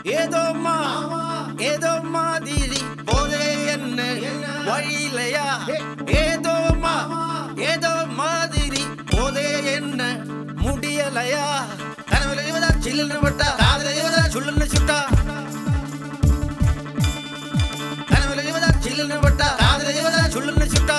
ஏதோ மா ஏதோ மாதிரி போதே என்ன வழியிலையா ஏதோ மா ஏதோ மாதிரி போதே என்ன முடியலையா கனவுல இவதா சில்லுன்னு விட்டா காதல இவதா சுள்ளுன்னு சுட்டா கனவுல இவதா சில்லுன்னு விட்டா காதல இவதா சுள்ளுன்னு சுட்டா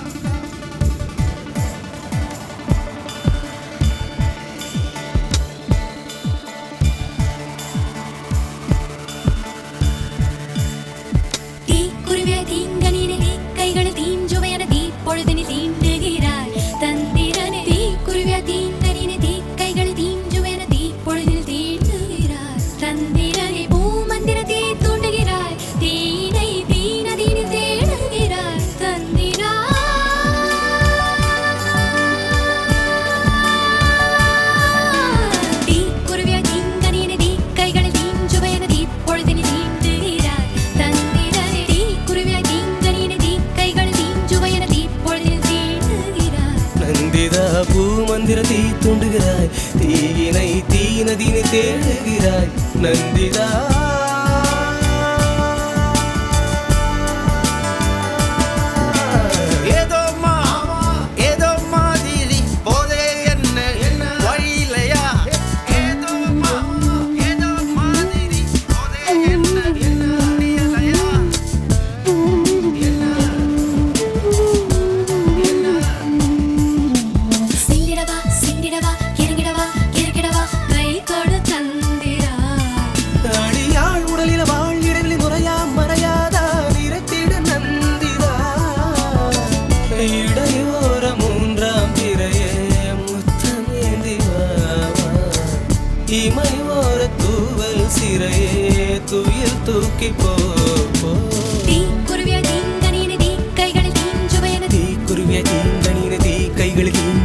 തീ കുരുവിയ തീങ്കനീനെ തീ കൈകൾ തീഞ്ചുവയന തീ പൊഴുതിന് തീണ്ടുകിരായ് തന്തിരനെ തീ കുരുവിയ തീങ്കനീനെ തീ കൈകൾ തീഞ്ചുവയന തീ പൊഴുതിന് തീണ്ടുകിരായ് തന്തിരനെ പൂമന്ദിര തീ തൂണ്ടുകിരായ് തീனை തീനദീന് തേടുകിരായ് തന്തിരായ് തീ കുരുവിയ തീങ്കനീനെ തീ കൈകൾ തീഞ്ചുവയന തീ പൊഴുതിന് തീണ്ടുകിരായ് തന്തിരനെ തീ കുരുവിയ തീങ്കനീനെ തീ കൈകൾ തീഞ്ചുവയന തീ പൊഴുതിന് തീണ്ടുകിരായ് நந்திதா பூமந்திர தீ தூண்டுகிறாய் தீயினை தீ நதினை தேடுகிறாய் நந்திதா ஏதோ மா ஏதோ மாதிரி போதே என்ன வழியிலையா ஏதோ மா ஏதோ மாதிரி போதே என்ன முடியலையா சிந்திடவா சிந்திடவா இறங்கிடவா இறங்கிடவா கை கொடு தந்திரா அடியாள் உடலில வாழ் இடவில் முறையா மறையாதா நிறத்திட நந்திதா இடையோர மூன்றாம் திரையே முத்தமேந்தி வாவா. இமை ஓர தூவல் சிறையே துயில் தூக்கி போ போ. തീ കുരുവിയ തീങ്കനീനെ തീ കൈകളിൽ തീഞ്ചുവയന தீ குருவிய தீங்கனின தீ கைகளில்